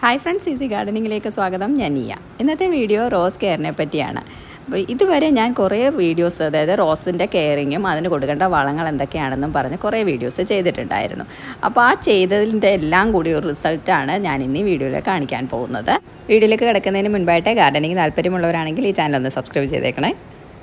hi friends easy ഗാർഡനിങ്ങിലേക്ക് സ്വാഗതം ഞാൻ നിയ ഇന്നത്തെ വീഡിയോ റോസ് കെയറിനെ പറ്റിയാണ് അപ്പോൾ ഇതുവരെ ഞാൻ കുറേ വീഡിയോസ് അതായത് റോസിൻ്റെ കെയറിങ്ങും അതിന് കൊടുക്കേണ്ട വളങ്ങൾ എന്തൊക്കെയാണെന്നും പറഞ്ഞ് കുറേ വീഡിയോസ് ചെയ്തിട്ടുണ്ടായിരുന്നു അപ്പോൾ ആ ചെയ്തതിൻ്റെ എല്ലാം കൂടി ഒരു റിസൾട്ടാണ് ഞാൻ ഇന്ന് ഈ വീഡിയോയിൽ കാണിക്കാൻ പോകുന്നത് വീഡിയോയിലേക്ക് കിടക്കുന്നതിന് മുൻപായിട്ട് ഗാർഡനിങ് താല്പര്യമുള്ളവരാണെങ്കിൽ ഈ ചാനൽ ഒന്ന് സബ്സ്ക്രൈബ് ചെയ്തേക്കണേ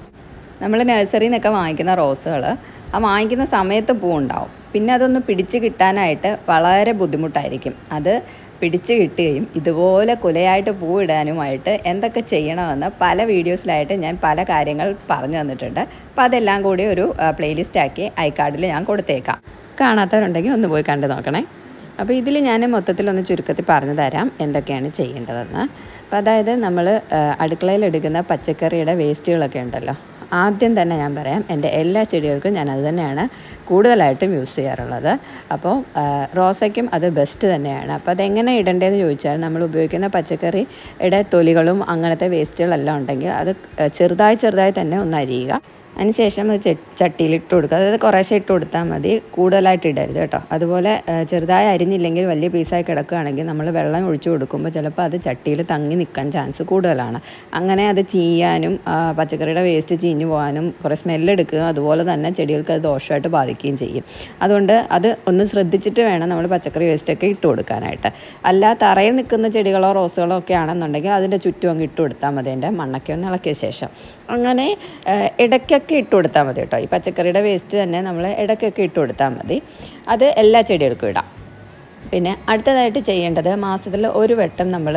നമ്മൾ നഴ്സറിയിൽ നിന്നൊക്കെ വാങ്ങിക്കുന്ന റോസുകൾ ആ വാങ്ങിക്കുന്ന സമയത്ത് പൂ ഉണ്ടാവും പിന്നെ അതൊന്ന് പിടിച്ച് കിട്ടാനായിട്ട് വളരെ ബുദ്ധിമുട്ടായിരിക്കും അത് പിടിച്ച് കിട്ടുകയും ഇതുപോലെ കുലയായിട്ട് പൂ ഇടാനുമായിട്ട് എന്തൊക്കെ ചെയ്യണമെന്ന് പല വീഡിയോസിലായിട്ട് ഞാൻ പല കാര്യങ്ങൾ പറഞ്ഞു തന്നിട്ടുണ്ട് അപ്പോൾ അതെല്ലാം കൂടി ഒരു പ്ലേലിസ്റ്റ് ആക്കി ഐക്കാർഡിൽ ഞാൻ കൊടുത്തേക്കാം കാണാത്തവരുണ്ടെങ്കിൽ ഒന്ന് പോയി കണ്ടു നോക്കണേ അപ്പോൾ ഇതിൽ ഞാൻ മൊത്തത്തിലൊന്ന് ചുരുക്കത്തിൽ പറഞ്ഞു തരാം എന്തൊക്കെയാണ് ചെയ്യേണ്ടതെന്ന് അപ്പോൾ അതായത് നമ്മൾ അടുക്കളയിൽ എടുക്കുന്ന പച്ചക്കറിയുടെ വേസ്റ്റുകളൊക്കെ ഉണ്ടല്ലോ ആദ്യം തന്നെ ഞാൻ പറയാം എൻ്റെ എല്ലാ ചെടികൾക്കും ഞാൻ അത് തന്നെയാണ് കൂടുതലായിട്ടും യൂസ് ചെയ്യാറുള്ളത് അപ്പോൾ റോസയ്ക്കും അത് ബെസ്റ്റ് തന്നെയാണ് അപ്പോൾ അതെങ്ങനെ ഇടേണ്ടതെന്ന് ചോദിച്ചാൽ നമ്മൾ ഉപയോഗിക്കുന്ന പച്ചക്കറിയുടെ തൊലികളും അങ്ങനത്തെ വേസ്റ്റുകളെല്ലാം ഉണ്ടെങ്കിൽ അത് ചെറുതായി ചെറുതായി തന്നെ ഒന്ന് അരിയുക അതിനുശേഷം അത് ചട്ടിയിൽ ഇട്ട് കൊടുക്കുക അതായത് കുറേശ്ശെ ഇട്ട് കൊടുത്താൽ മതി കൂടുതലായിട്ട് ഇടരുത് കേട്ടോ അതുപോലെ ചെറുതായി അരിഞ്ഞില്ലെങ്കിൽ വലിയ പീസായി കിടക്കുകയാണെങ്കിൽ നമ്മൾ വെള്ളം ഒഴിച്ചു കൊടുക്കുമ്പോൾ ചിലപ്പോൾ അത് ചട്ടിയിൽ തങ്ങി നിൽക്കാൻ ചാൻസ് കൂടുതലാണ് അങ്ങനെ അത് ചീയാനും പച്ചക്കറിയുടെ വേസ്റ്റ് ചീഞ്ഞു പോകാനും കുറേ സ്മെല്ലെടുക്കുക അതുപോലെ തന്നെ ചെടികൾക്ക് അത് ദോഷമായിട്ട് ബാധിക്കുകയും ചെയ്യും അതുകൊണ്ട് അത് ഒന്ന് ശ്രദ്ധിച്ചിട്ട് വേണം നമ്മൾ പച്ചക്കറി വേസ്റ്റൊക്കെ ഇട്ട് കൊടുക്കാനായിട്ട് അല്ല തറയിൽ നിൽക്കുന്ന ചെടികളോ റോസുകളോ ഒക്കെ ആണെന്നുണ്ടെങ്കിൽ അതിൻ്റെ ചുറ്റും അങ്ങ് ഇട്ട് കൊടുത്താൽ മതി അതിൻ്റെ മണ്ണൊക്കെ ഒന്ന് ഇളക്കിയ ശേഷം അങ്ങനെ ഇടയ്ക്കൊക്കെ ഇട്ട് കൊടുത്താൽ മതി കേട്ടോ ഈ പച്ചക്കറിയുടെ വേസ്റ്റ് തന്നെ നമ്മൾ ഇടയ്ക്കൊക്കെ ഇട്ട് കൊടുത്താൽ മതി അത് എല്ലാ ചെടികൾക്കും ഇടാം പിന്നെ അടുത്തതായിട്ട് ചെയ്യേണ്ടത് മാസത്തിൽ ഒരു വട്ടം നമ്മൾ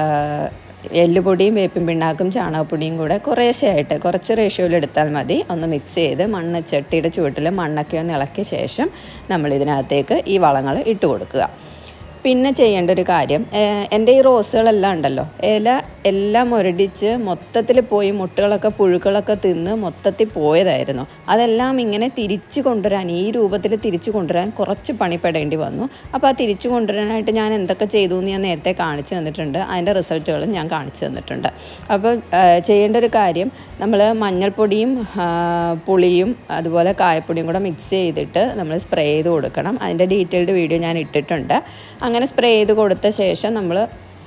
എല്ലുപൊടിയും വേപ്പിൻ പിണ്ണാക്കും ചാണകപ്പൊടിയും കൂടെ കുറേശ്ശെയായിട്ട് കുറച്ച് റേഷ്യോയിൽ എടുത്താൽ മതി ഒന്ന് മിക്സ് ചെയ്ത് മണ്ണ് ചട്ടിയുടെ ചുവട്ടിൽ മണ്ണൊക്കെ ഒന്ന് ഇളക്കിയ ശേഷം നമ്മൾ ഇതിനകത്തേക്ക് ഈ വളങ്ങൾ ഇട്ട് കൊടുക്കുക പിന്നെ ചെയ്യേണ്ട ഒരു കാര്യം എൻ്റെ ഈ റോസുകളെല്ലാം ഉണ്ടല്ലോ ഇല എല്ലാം മുരടിച്ച് മൊത്തത്തിൽ പോയി മുട്ടുകളൊക്കെ പുഴുക്കളൊക്കെ തിന്ന് മൊത്തത്തിൽ പോയതായിരുന്നു അതെല്ലാം ഇങ്ങനെ തിരിച്ചു കൊണ്ടുവരാൻ ഈ രൂപത്തിൽ തിരിച്ചു കൊണ്ടുവരാൻ കുറച്ച് പണിപ്പെടേണ്ടി വന്നു അപ്പോൾ ആ തിരിച്ചു കൊണ്ടുവരാനായിട്ട് ഞാൻ എന്തൊക്കെ ചെയ്തു എന്ന് ഞാൻ നേരത്തെ കാണിച്ചു തന്നിട്ടുണ്ട് അതിൻ്റെ റിസൾട്ടുകളും ഞാൻ കാണിച്ചു തന്നിട്ടുണ്ട് അപ്പോൾ ചെയ്യേണ്ട ഒരു കാര്യം നമ്മൾ മഞ്ഞൾപ്പൊടിയും പുളിയും അതുപോലെ കായപ്പൊടിയും കൂടെ മിക്സ് ചെയ്തിട്ട് നമ്മൾ സ്പ്രേ ചെയ്ത് കൊടുക്കണം അതിൻ്റെ ഡീറ്റെയിൽഡ് വീഡിയോ ഞാൻ ഇട്ടിട്ടുണ്ട് അങ്ങനെ സ്പ്രേ ചെയ്ത് കൊടുത്ത ശേഷം നമ്മൾ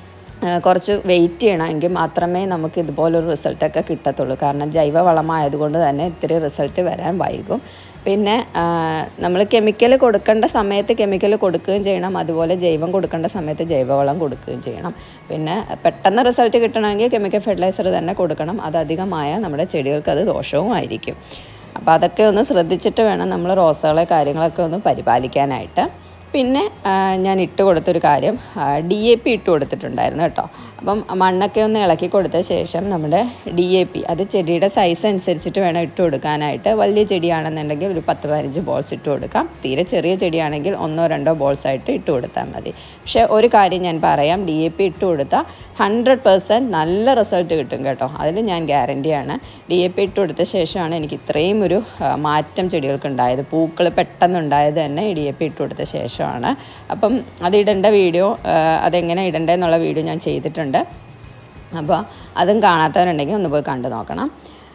കുറച്ച് വെയിറ്റ് ചെയ്യണമെങ്കിൽ മാത്രമേ നമുക്ക് ഇതുപോലൊരു റിസൾട്ടൊക്കെ കിട്ടത്തുള്ളൂ കാരണം ജൈവ വളമായതുകൊണ്ട് തന്നെ ഇത്തിരി റിസൾട്ട് വരാൻ വൈകും പിന്നെ നമ്മൾ കെമിക്കൽ കൊടുക്കേണ്ട സമയത്ത് കെമിക്കൽ കൊടുക്കുകയും ചെയ്യണം അതുപോലെ ജൈവം കൊടുക്കേണ്ട സമയത്ത് ജൈവവളം കൊടുക്കുകയും ചെയ്യണം പിന്നെ പെട്ടെന്ന് റിസൾട്ട് കിട്ടണമെങ്കിൽ കെമിക്കൽ ഫെർട്ടിലൈസർ തന്നെ കൊടുക്കണം അത് അധികമായ നമ്മുടെ ചെടികൾക്ക് അത് ദോഷവും ആയിരിക്കും അപ്പോൾ അതൊക്കെ ഒന്ന് ശ്രദ്ധിച്ചിട്ട് വേണം നമ്മൾ റോസകളെ കാര്യങ്ങളൊക്കെ ഒന്ന് പരിപാലിക്കാനായിട്ട് പിന്നെ ഞാൻ ഇട്ട് കൊടുത്തൊരു കാര്യം ഡി എ പി ഇട്ട് കൊടുത്തിട്ടുണ്ടായിരുന്നു കേട്ടോ അപ്പം മണ്ണൊക്കെ ഒന്ന് ഇളക്കി കൊടുത്ത ശേഷം നമ്മുടെ ഡി എ പി അത് ചെടിയുടെ സൈസ് അനുസരിച്ചിട്ട് വേണം ഇട്ട് കൊടുക്കാനായിട്ട് വലിയ ചെടിയാണെന്നുണ്ടെങ്കിൽ ഒരു പത്ത് പതിനഞ്ച് ബോൾസ് ഇട്ട് കൊടുക്കാം തീരെ ചെറിയ ചെടിയാണെങ്കിൽ ഒന്നോ രണ്ടോ ബോൾസ് ആയിട്ട് ഇട്ട് കൊടുത്താൽ മതി പക്ഷേ ഒരു കാര്യം ഞാൻ പറയാം ഡി എ പി ഇട്ട് കൊടുത്താൽ ഹൺഡ്രഡ് പെർസെൻറ്റ് നല്ല റിസൾട്ട് കിട്ടും കേട്ടോ അതിൽ ഞാൻ ഗ്യാരണ്ടിയാണ് ഡി എ പി ഇട്ട് കൊടുത്ത ശേഷമാണ് എനിക്ക് ഇത്രയും ഒരു മാറ്റം ചെടികൾക്ക് ഉണ്ടായത് പൂക്കൾ പെട്ടെന്നുണ്ടായത് തന്നെ ഡി എ പി ഇട്ട് കൊടുത്ത ശേഷം ശേഷമാണ് അപ്പം അത് ഇടേണ്ട വീഡിയോ അതെങ്ങനെ ഇടേണ്ടതെന്നുള്ള വീഡിയോ ഞാൻ ചെയ്തിട്ടുണ്ട് അപ്പോൾ അതും കാണാത്തവരുണ്ടെങ്കിൽ ഒന്ന് പോയി കണ്ടു നോക്കണം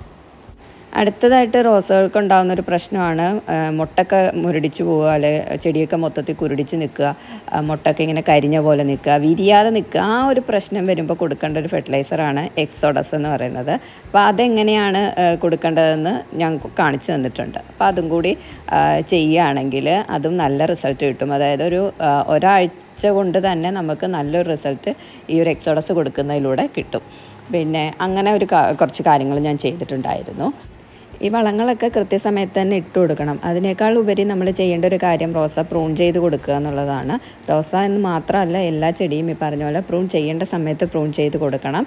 അടുത്തതായിട്ട് റോസകൾക്ക് ഉണ്ടാകുന്ന ഒരു പ്രശ്നമാണ് മുട്ടൊക്കെ മുരടിച്ചു പോവുക അല്ലെ ചെടിയൊക്കെ മൊത്തത്തിൽ കുരുടിച്ച് നിൽക്കുക മുട്ടൊക്കെ ഇങ്ങനെ കരിഞ്ഞ പോലെ നിൽക്കുക വിരിയാതെ നിൽക്കുക ആ ഒരു പ്രശ്നം വരുമ്പോൾ കൊടുക്കേണ്ട ഒരു ഫെർട്ടിലൈസറാണ് എക്സോഡസ് എന്ന് പറയുന്നത് അപ്പോൾ അതെങ്ങനെയാണ് കൊടുക്കേണ്ടതെന്ന് ഞാൻ കാണിച്ചു തന്നിട്ടുണ്ട് അപ്പോൾ അതും കൂടി ചെയ്യുകയാണെങ്കിൽ അതും നല്ല റിസൾട്ട് കിട്ടും അതായത് ഒരു ഒരാഴ്ച കൊണ്ട് തന്നെ നമുക്ക് നല്ലൊരു റിസൾട്ട് ഈ ഒരു എക്സോഡസ് കൊടുക്കുന്നതിലൂടെ കിട്ടും പിന്നെ അങ്ങനെ ഒരു കുറച്ച് കാര്യങ്ങൾ ഞാൻ ചെയ്തിട്ടുണ്ടായിരുന്നു ഈ വളങ്ങളൊക്കെ കൃത്യസമയത്ത് തന്നെ ഇട്ട് കൊടുക്കണം അതിനേക്കാൾ ഉപരി നമ്മൾ ചെയ്യേണ്ട ഒരു കാര്യം റോസ പ്രൂൺ ചെയ്ത് കൊടുക്കുക എന്നുള്ളതാണ് റോസ എന്ന് മാത്രമല്ല എല്ലാ ചെടിയും ഈ പറഞ്ഞ പോലെ പ്രൂൺ ചെയ്യേണ്ട സമയത്ത് പ്രൂൺ ചെയ്ത് കൊടുക്കണം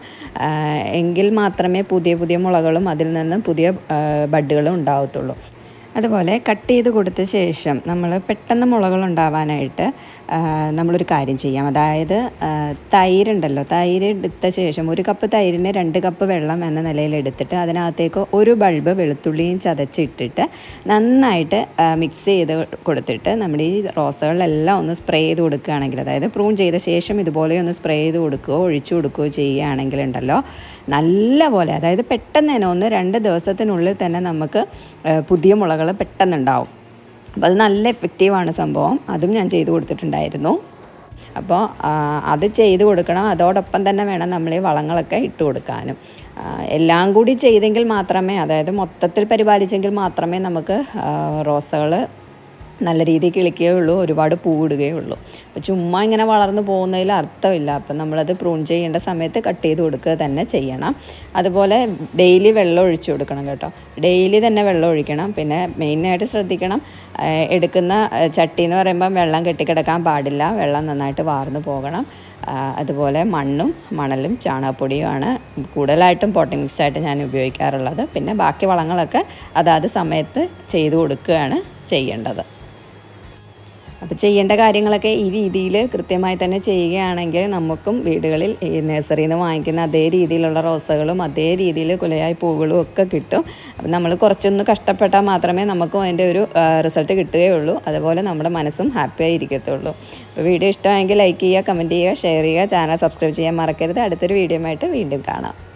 എങ്കിൽ മാത്രമേ പുതിയ പുതിയ മുളകളും അതിൽ നിന്ന് പുതിയ ബഡ്ഡുകളും ഉണ്ടാവത്തുള്ളൂ അതുപോലെ കട്ട് ചെയ്ത് കൊടുത്ത ശേഷം നമ്മൾ പെട്ടെന്ന് മുളകൾ ഉണ്ടാവാനായിട്ട് നമ്മളൊരു കാര്യം ചെയ്യാം അതായത് തൈരുണ്ടല്ലോ തൈര് എടുത്ത ശേഷം ഒരു കപ്പ് തൈരിന് രണ്ട് കപ്പ് വെള്ളം എന്ന നിലയിൽ എടുത്തിട്ട് അതിനകത്തേക്ക് ഒരു ബൾബ് വെളുത്തുള്ളിയും ചതച്ചിട്ടിട്ട് നന്നായിട്ട് മിക്സ് ചെയ്ത് കൊടുത്തിട്ട് നമ്മുടെ ഈ റോസകളിലെല്ലാം ഒന്ന് സ്പ്രേ ചെയ്ത് കൊടുക്കുകയാണെങ്കിൽ അതായത് പ്രൂൺ ചെയ്ത ശേഷം ഇതുപോലെ ഒന്ന് സ്പ്രേ ചെയ്ത് കൊടുക്കുകയോ ഒഴിച്ചു കൊടുക്കുകയോ ചെയ്യുകയാണെങ്കിൽ ഉണ്ടല്ലോ നല്ല പോലെ അതായത് പെട്ടെന്ന് തന്നെ ഒന്ന് രണ്ട് ദിവസത്തിനുള്ളിൽ തന്നെ നമുക്ക് പുതിയ മുളകൾ പെട്ടെന്നുണ്ടാവും അപ്പോൾ അത് നല്ല എഫക്റ്റീവാണ് സംഭവം അതും ഞാൻ ചെയ്തു കൊടുത്തിട്ടുണ്ടായിരുന്നു അപ്പോൾ ആ, അത് ചെയ്ത് കൊടുക്കണം അതോടൊപ്പം തന്നെ വേണം നമ്മൾ ഈ വളങ്ങളൊക്കെ ഇട്ട് കൊടുക്കാനും ആ, എല്ലാം കൂടി ചെയ്തെങ്കിൽ മാത്രമേ അതായത് മൊത്തത്തിൽ പരിപാലിച്ചെങ്കിൽ മാത്രമേ നമുക്ക് റോസകൾ നല്ല രീതിയിൽ കിളിക്കുകയുള്ളൂ ഒരുപാട് പൂവിടുകയുള്ളൂ അപ്പോൾ ചുമ്മാ ഇങ്ങനെ വളർന്നു പോകുന്നതിൽ അർത്ഥമില്ല അപ്പം നമ്മളത് പ്രൂൺ ചെയ്യേണ്ട സമയത്ത് കട്ട് ചെയ്ത് കൊടുക്കുക തന്നെ ചെയ്യണം അതുപോലെ ഡെയിലി വെള്ളം ഒഴിച്ചു കൊടുക്കണം കേട്ടോ ഡെയിലി തന്നെ വെള്ളം ഒഴിക്കണം പിന്നെ മെയിനായിട്ട് ശ്രദ്ധിക്കണം ആ, എടുക്കുന്ന ആ, ചട്ടി എന്ന് പറയുമ്പം വെള്ളം കെട്ടിക്കിടക്കാൻ പാടില്ല വെള്ളം നന്നായിട്ട് വാർന്നു പോകണം ആ, അതുപോലെ മണ്ണും മണലും ചാണകപ്പൊടിയുമാണ് കൂടുതലായിട്ടും പോട്ടിംഗ് മിക്സായിട്ട് ഞാൻ ഉപയോഗിക്കാറുള്ളത് പിന്നെ ബാക്കി വളങ്ങളൊക്കെ അതാത് സമയത്ത് ചെയ്തു കൊടുക്കുകയാണ് ചെയ്യേണ്ടത് അപ്പോൾ ചെയ്യേണ്ട കാര്യങ്ങളൊക്കെ ഈ രീതിയിൽ കൃത്യമായി തന്നെ ചെയ്യുകയാണെങ്കിൽ നമുക്കും വീടുകളിൽ ഈ നഴ്സറിയിൽ നിന്ന് വാങ്ങിക്കുന്ന അതേ രീതിയിലുള്ള റോസകളും അതേ രീതിയിൽ കുലയായി പൂവുകളും ഒക്കെ കിട്ടും അപ്പം നമ്മൾ കുറച്ചൊന്ന് കഷ്ടപ്പെട്ടാൽ മാത്രമേ നമുക്കും അതിൻ്റെ ഒരു റിസൾട്ട് കിട്ടുകയുള്ളൂ അതുപോലെ നമ്മുടെ മനസ്സും ഹാപ്പി ആയി ഇരിക്കത്തുള്ളൂ അപ്പോൾ വീഡിയോ ഇഷ്ടമായെങ്കിൽ ലൈക്ക് ചെയ്യുക കമൻറ്റ് ചെയ്യുക ഷെയർ ചെയ്യുക ചാനൽ സബ്സ്ക്രൈബ് ചെയ്യാൻ മറക്കരുത് അടുത്തൊരു വീഡിയോ ആയിട്ട് വീണ്ടും കാണാം